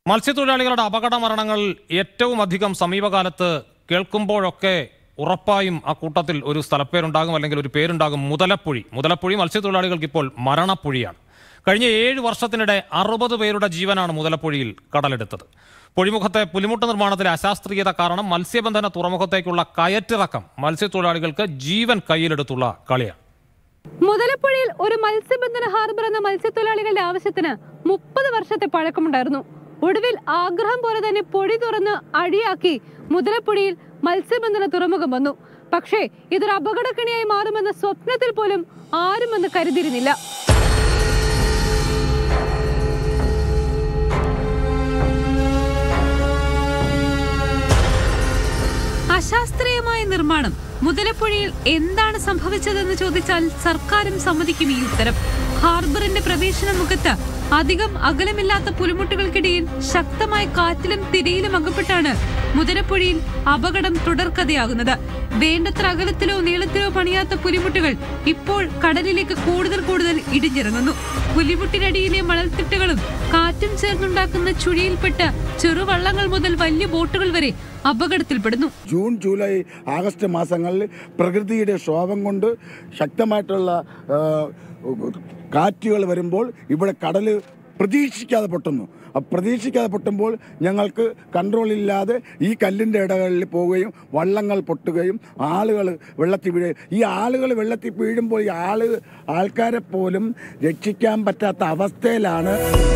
മത്സ്യത്തൊഴിലാളികളുടെ അപകട മരണങ്ങൾ ഏറ്റവും അധികം സമീപകാലത്ത് കേൾക്കുമ്പോഴൊക്കെ ഉറപ്പായും ആ കൂട്ടത്തിൽ ഒരു സ്ഥലപ്പേരുണ്ടാകും അല്ലെങ്കിൽ ഒരു പേരുണ്ടാകും മുതലപ്പുഴി മുതലപ്പുഴി മത്സ്യത്തൊഴിലാളികൾക്ക് ഇപ്പോൾ മരണപ്പുഴിയാണ് കഴിഞ്ഞ ഏഴ് വർഷത്തിനിടെ അറുപത് പേരുടെ ജീവനാണ് മുതലപ്പുഴിയിൽ കടലെടുത്തത് പൊഴിമുഖത്തെ പുലിമുട്ട് നിർമ്മാണത്തിലെ അശാസ്ത്രീയത കാരണം മത്സ്യബന്ധന തുറമുഖത്തേക്കുള്ള കയറ്റിറക്കം മത്സ്യത്തൊഴിലാളികൾക്ക് ജീവൻ കയ്യിലെടുത്തുള്ള കളിയാണ് മുതലപ്പുഴയിൽ ഒരു മത്സ്യബന്ധന ഹാർബർ എന്ന മത്സ്യത്തൊഴിലാളികളുടെ ആവശ്യത്തിന് മുപ്പത് വർഷത്തെ പഴക്കമുണ്ടായിരുന്നു ഒടുവിൽ ആഗ്രഹം പോലെ തന്നെ പൊടി തുറന്ന് അഴിയാക്കി മുതലപ്പുഴയിൽ മത്സ്യബന്ധന തുറമുഖം വന്നു പക്ഷേ ഇതൊരു അപകടക്കണിയായി മാറുമെന്ന സ്വപ്നത്തിൽ പോലും ആരും അന്ന് കരുതിയിരുന്നില്ല അശാസ്ത്രീയമായ നിർമ്മാണം മുതലപ്പുഴയിൽ എന്താണ് സംഭവിച്ചതെന്ന് ചോദിച്ചാൽ സർക്കാരും സമ്മതിക്കും ഈ ഉത്തരം ഹാർബറിന്റെ പ്രവേശന മുഖത്ത് അധികം അകലമില്ലാത്ത പുലിമുട്ടുകൾക്കിടയിൽ ശക്തമായ കാറ്റിലും തിരയിലും അകപ്പെട്ടാണ് മുതലപ്പുഴയിൽ അപകടം തുടർക്കഥയാകുന്നത് വേണ്ടത്ര അകലത്തിലോ നീളത്തിലോ പണിയാത്ത പുലിമുട്ടുകൾ ഇപ്പോൾ കടലിലേക്ക് കൂടുതൽ കൂടുതൽ ഇടിഞ്ഞിറങ്ങുന്നു പുലിമുട്ടിനടിയിലെ മണൽത്തിട്ടുകളും കാറ്റും ചേർന്നുണ്ടാക്കുന്ന ചുഴിയിൽപ്പെട്ട് ചെറുവള്ളങ്ങൾ മുതൽ വലിയ ബോട്ടുകൾ വരെ അപകടത്തിൽപ്പെടുന്നു ജൂൺ ജൂലൈ ആഗസ്റ്റ് മാസങ്ങളിൽ പ്രകൃതിയുടെ ക്ഷോഭം കൊണ്ട് ശക്തമായിട്ടുള്ള ആ, കാറ്റുകൾ വരുമ്പോൾ ഇവിടെ കടൽ പ്രതീക്ഷിക്കാതെ പൊട്ടുന്നു ആ പ്രതീക്ഷിക്കാതെ പൊട്ടുമ്പോൾ ഞങ്ങൾക്ക് കൺട്രോൾ ഇല്ലാതെ ഈ കല്ലിൻ്റെ ഇടകളിൽ പോവുകയും വള്ളങ്ങൾ പൊട്ടുകയും ആളുകൾ വെള്ളത്തിൽ വീഴുകയും ഈ ആളുകൾ വെള്ളത്തിൽ വീഴുമ്പോൾ ഈ ആള് ആൾക്കാരെ പോലും രക്ഷിക്കാൻ പറ്റാത്ത അവസ്ഥയിലാണ്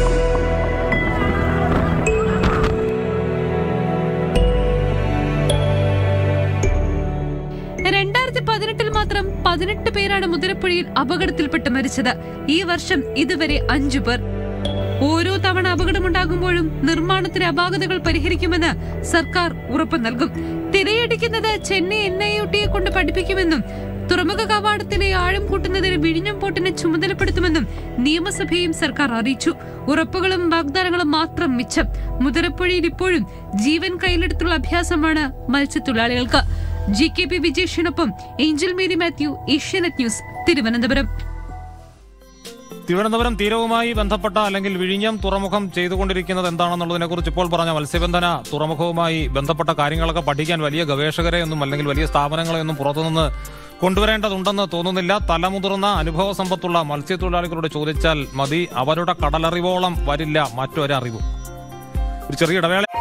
രണ്ടായിരത്തി പതിനെട്ടിൽ മാത്രം പതിനെട്ട് പേരാണ് മുതിരപ്പുഴയിൽ അപകടത്തിൽപ്പെട്ട് മരിച്ചത് ഈ വർഷം ഇതുവരെ അഞ്ചു പേർ ഓരോ തവണ അപകടമുണ്ടാകുമ്പോഴും നിർമ്മാണത്തിലെ അപാകതകൾ പരിഹരിക്കുമെന്ന് സർക്കാർ ഉറപ്പു നൽകും തിരയടിക്കുന്നത് ചെന്നൈ എൻ ഐ ഒ ടിയെ കൊണ്ട് പഠിപ്പിക്കുമെന്നും തുറമുഖ കവാടത്തിലെ ആഴം കൂട്ടുന്നതിന് വിഴിഞ്ഞം പോട്ടിനെ ചുമതലപ്പെടുത്തുമെന്നും നിയമസഭയും സർക്കാർ അറിയിച്ചു ഉറപ്പുകളും വാഗ്ദാനങ്ങളും മാത്രം മിച്ചം മുതിരപ്പുഴയിൽ ഇപ്പോഴും ജീവൻ കയ്യിലെടുത്തുള്ള അഭ്യാസമാണ് മത്സ്യത്തൊഴിലാളികൾക്ക് ജി കെ പി വിജേഷിനൊപ്പം ഏഞ്ചൽ മേരി മാത്യു ഏഷ്യാനെറ്റ് ന്യൂസ് തിരുവനന്തപുരം തിരുവനന്തപുരം തീരവുമായി ബന്ധപ്പെട്ട അല്ലെങ്കിൽ വിഴിഞ്ഞം തുറമുഖം ചെയ്തുകൊണ്ടിരിക്കുന്നത് എന്താണെന്നുള്ളതിനെ കുറിച്ച് ഇപ്പോൾ പറഞ്ഞ മത്സ്യബന്ധന തുറമുഖവുമായി ബന്ധപ്പെട്ട കാര്യങ്ങളൊക്കെ പഠിക്കാൻ വലിയ ഗവേഷകരെയൊന്നും അല്ലെങ്കിൽ വലിയ സ്ഥാപനങ്ങളെയൊന്നും പുറത്തുനിന്ന് കൊണ്ടുവരേണ്ടതുണ്ടെന്ന് തോന്നുന്നില്ല തലമുതിർന്ന അനുഭവ സമ്പത്തുള്ള മത്സ്യത്തൊഴിലാളികളോട് ചോദിച്ചാൽ മതി അവരുടെ കടലറിവോളം വരില്ല മറ്റൊരറിവും ഒരു ചെറിയ ഇടവേള